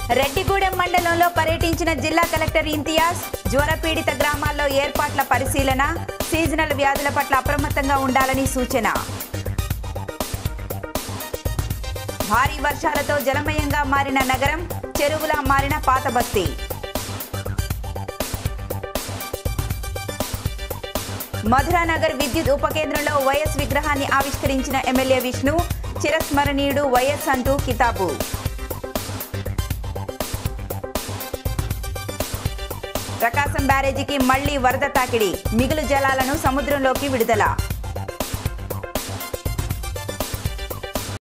రెడ్డిగూడెం మండలంలో పర్యటించిన జిల్లా కలెక్టర్ ఇంతియాజ్ జ్వరపీడిత గ్రామాల్లో ఏర్పాట్ల పరిశీలన సీజనల్ వ్యాధుల పట్ల అప్రమత్తంగా ఉండాలని సూచన భారీ వర్షాలతో జలమయంగా మారిన నగరం చెరువులా మారిన పాత బస్తీ మధురానగర్ విద్యుత్ ఉప కేంద్రంలో వైఎస్ విగ్రహాన్ని ఆవిష్కరించిన ఎమ్మెల్యే విష్ణు చిరస్మరణీయుడు వైఎస్ అంటూ కితాబు ప్రకాశం బ్యారేజీకి మళ్లీ వరద తాకిడి మిగులు జలాలను సముద్రంలోకి విడుదల